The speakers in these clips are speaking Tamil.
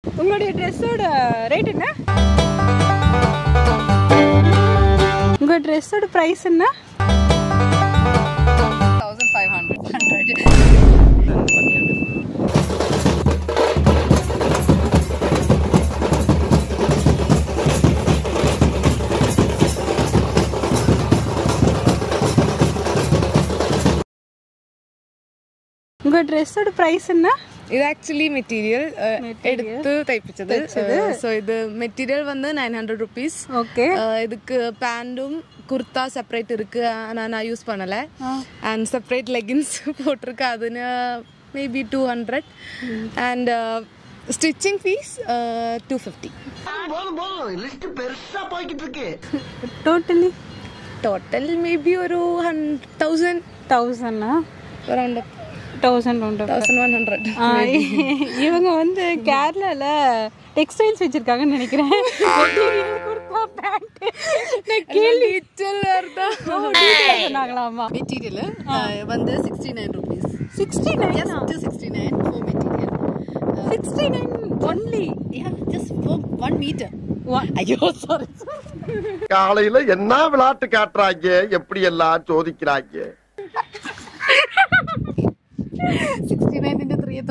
உங்களுடைய ட்ரெஸ்ஸோட ரேட் என்ன உங்க ட்ரெஸ்ஸோட ப்ரைஸ் என்ன தௌசண்ட் ஃபைவ் ஹண்ட்ரட் ஹண்ட்ரட் உங்க ட்ரெஸ்ஸோட ப்ரைஸ் என்ன ഇത് ആക്ച്വലി മെറ്റീരിയൽ എടുത്ത് തയ്പ്പിച്ചത് സോ ഇത് മെറ്റീരിയൽ വന്ന് നയൻ ஹண்ட்ரட் ருபீஸ் ஓகே இதுக்கு பேண்டும் குர்தா செப்பரேட் இருக்கு ஆனா நான் யூஸ் பண்ணல அண்ட் செப்பரேட் லெகின்ஸ் போட்டிருக்கு அதுன்னு maybe two hundred and stitching fees two fifty போதும் போதும் லிஸ்ட் பெருசா போய்கிட்டு இருக்கு டோட்டலி டோட்டல் மேபி ஒரு ஹன் தௌசண்ட் தௌசண்டா அரௌண்ட் தௌசண்ட் உண்டு தௌசண்ட் ஒன் ஹண்ட்ரட் ஆ, இவங்க வந்து கேரளால டெக்ஸ்டைல்ஸ் வச்சிருக்காங்கன்னு நினைக்கிறேன் Material, kurta, pant. நான் கேள்வி சொன்னாங்களாமா மெட்டீரியல் வந்து sixty nine rupees sixty nine just sixty nine four material sixty nine only just four one metre ஐயோ சாரி காலையில என்ன விளையாட்டு காட்டுறாங்க எப்படி எல்லாம் சோதிக்கிறாங்க സിക്സ്റ്റി നയൻറ്റിന്റെ ത്രീ എത്ര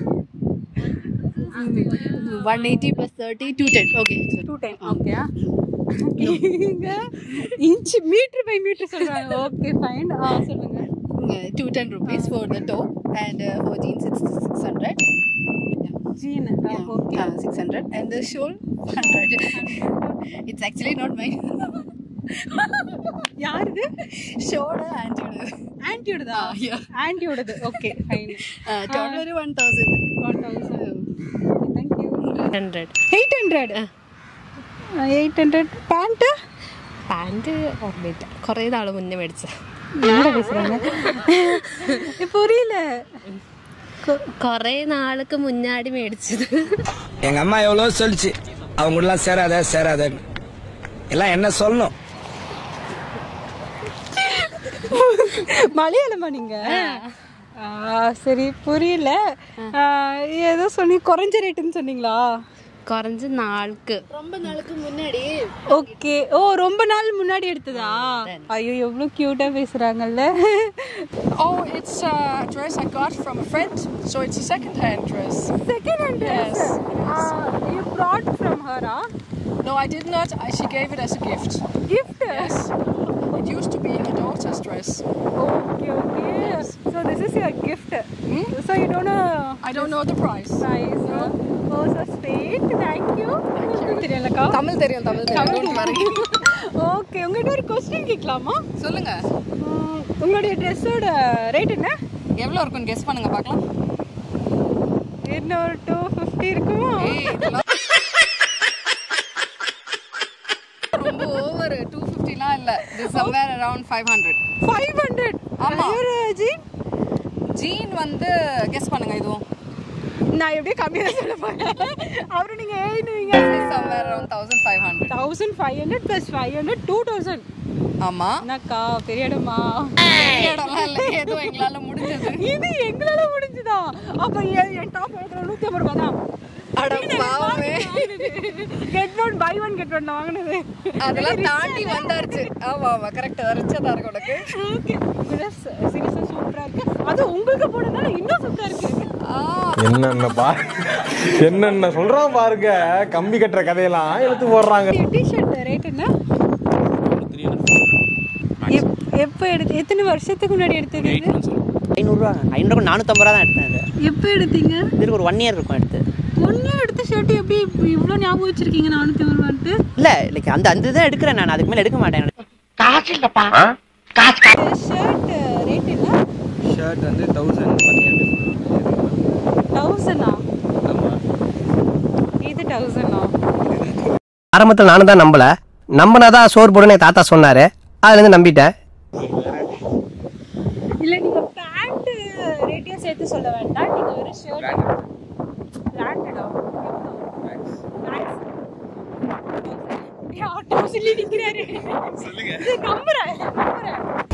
one eighty plus thirty two ten okay two time okay இங்க இன்ச் மீட்டர் பை மீட்டர் சொல்றாங்க ஓகே ஃபைன் ஆ சொல்லுங்க two ten rupees for the top and for jeans it's six hundred gene okay six hundred and the shawl hundred it's actually not my யாருது ഷോൾ ആൻറ്റിയുടെ ஆன்ட்டியோடதா yeah. ஆன்ட்டியோடது ஓகே ஃபைன் ടോട്ടൽ ഒരു one thousand one thousand thank you hundred eight hundred eight hundred pant pant ഓർമ്മയില്ല കുറേ നാൾ മുന്നേ മേടിച്ച என்னடா பேசுறாங்க புரியல കുറേ നാൾക്ക് മുന്നാടി മേടിച്ചത് எங்க அம்மா எவ்வளோ சொல்லிச்சு அவங்க கூட எல்லாம் சேராத சேராதன்னு எல்லாம் என்ன சொல்லணும் மலையாளமா நீங்க ஆ, சரி புரியல ஆ, ஏதோ சொன்னி குறைஞ்ச ரேட்டுன்னு சொன்னீங்களா കുറച്ച് നാൾക്ക് ரொம்ப நாளுக்கு முன்னாடி ஓகே ஓ ரொம்ப நாள் முன்னாடி எடுத்ததா ஐயோ எவ்வளவு கியூட்டா பேசுறாங்கல்ல Oh, it's a dress I got from a friend, so it's a second-hand dress. Second hand dress you brought from her ah No, I did not. I, she gave it as a gift. gift Yes. It used to be her daughter's dress. okay okay so this is your gift so you don't know I don't know the price. price oh so sweet thank you தெரியலக்கா தமிழ் தெரியும் தமிழ் தெரியும் ஓகே உங்ககிட்ட ஒரு கொஸ்டின் கேட்கலாமா சொல்லுங்க உம், உங்களுடைய ட்ரெஸ்ஸோட ரேட் என்ன எவ்வளோ இருக்கும்னு கெஸ் பண்ணுங்க பார்க்கலாம் என்ன ஒரு டூ ஃபிஃப்டி இருக்குமா ஏய், இதெல்லாம் ரொம்ப ஓவர் டூ ஃபிஃப்டிலாம் இல்லை இது somewhere around five hundred five hundred ஆமா. ஜீன் ஜீன் வந்து கெஸ் பண்ணுங்க இதுவும் நான் எப்படியே கம்மியாக சொல்ல போறேன் அப்புறம் நீங்கள் ஏழுவீங்க somewhere around thousand five hundred thousand five hundred plus five hundred two thousand ஆமா என்னக்கா பெரிய இடமா இடம்லாம் இல்லை ஏதோ எங்களால முடிஞ்சது இது எங்களால முடிஞ்சுதா அப்ப என் என் டாப் எடுக்கிற நூத்தி ஐம்பது ரூபாய் தான் அட பாவமே get one buy one get one வாங்கினது அதெல்லாம் தாண்டி வந்தாருச்சு ஆமா ஆமா கரெக்ட் வரைச்சதா இருக்கு உனக்கு ஓகே ட்ரெஸ் சீரியஸா சூப்பரா இருக்கு அது உங்களுக்கு போனதால இன்னும் சூப்பரா இருக்கு ஆ என்னென்ன பா என்னென்ன சொல்றான் பாருங்க கம்பி கட்டுற கதையெல்லாம் எடுத்து போடுறாங்க டிஷர்ட் ரேட் என்ன எப்- எப்போ எடுத்து எத்தனை வருஷத்துக்கு முன்னாடி எடுத்தது இது ஐநூறுரூவா ஐநூறுரூவா நானூற்றம்பது ரூபா தான் எடுத்தேன் அது எப்போ எடுத்தீங்க இதுக்கு ஒரு ஒன் இயர் இருக்கும் எடுத்து ஒன்னே எடுத்த ஷர்ட் எப்படி இவ்வளோ ஞாபகம் வச்சிருக்கீங்க நானூற்றி ஐம்பது ரூபான்ட்டு இல்லை லைக் அந்த அந்த இதை எடுக்கிறேன் நான் அதுக்கு மேலே எடுக்க மாட்டேன் ஷர்ட் ரேட் என்ன ஷர்ட் வந்து தௌசண்ட் ஒன் இயர் தௌசண்டா இது தௌசண்டா ஆரம்பத்தில் நானும் தான் நம்பல நம்பினாதான் சோறு போடுன்னு என் தாத்தா சொன்னாரு அதுலேருந்து நம்பிட்டேன் இல்ல நீங்க பேண்ட் ரேட்டையும் சேர்த்து சொல்ல வேண்டாம் நீங்க ஒரு ஷர்ட் பிராண்டடா ஆட்டோ சொல்லி நிக்கிறாரு சொல்லுங்க நம்புறேன் நம்புறேன்